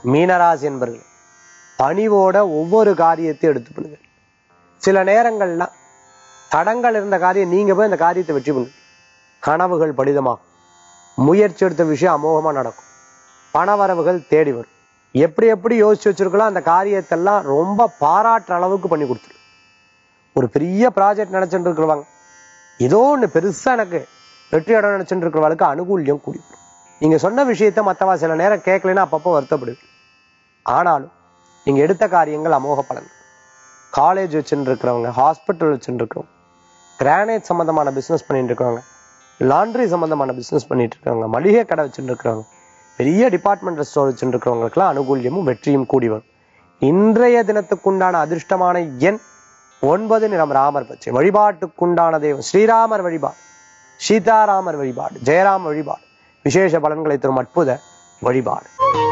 மீனராசி என்பர்கள் பணிவோட ஒவ்வொரு காரியத்தையும் எடுத்து பண்ணுங்க சில நேரங்கள்லாம் தடங்கள் இருந்த காரியம் நீங்க போய் அந்த காரியத்தை வெற்றி பண்ணுங்க கனவுகள் பலிதமாகும் முயற்சி எடுத்த விஷயம் அமோகமா நடக்கும் பணவரவுகள் தேடி வரும் எப்படி எப்படி யோசிச்சு வச்சிருக்கலாம் அந்த காரியத்தெல்லாம் ரொம்ப பாராட்டுற அளவுக்கு பண்ணி கொடுத்துரு ஒரு பெரிய ப்ராஜெக்ட் நினைச்சுட்டு இருக்கிறவங்க ஏதோ ஒண்ணு பெருசா எனக்கு வெற்றி இடம் நினைச்சுட்டு இருக்கிறவங்களுக்கு அனுகூல்யம் கூடி வரும். நீங்க சொன்ன விஷயத்த மத்தவா சில நேரம் கேட்கலைன்னா அப்பப்போ வருத்தப்படுது ஆனாலும் நீங்க எடுத்த காரியங்கள் அமோக பலன் காலேஜ் வச்சுட்டு இருக்கிறவங்க ஹாஸ்பிட்டல் வச்சுட்டு இருக்கிறவங்க கிரானைட் சம்பந்தமான பிசினஸ் பண்ணிட்டு இருக்கிறவங்க லாண்ட்ரி சம்பந்தமான பிசினஸ் பண்ணிட்டு இருக்காங்க மளிகை கடை வச்சுட்டு இருக்கிறவங்க பெரிய டிபார்ட்மெண்டல் ஸ்டோர் வச்சுட்டு இருக்கிறவங்களுக்குலாம் அனுகூல்யமும் வெற்றியும் கூடி வரும் இன்றைய தினத்துக்குண்டான அதிர்ஷ்டமான எண் ஒன்பது நிறம் ராமர் பச்சை வழிபாட்டுக்குண்டான தெய்வம் ஸ்ரீராமர் வழிபாடு சீதாராமர் வழிபாடு ஜெயராம் வழிபாடு விசேஷ பலன்களை தரும் அற்புத வழிபாடு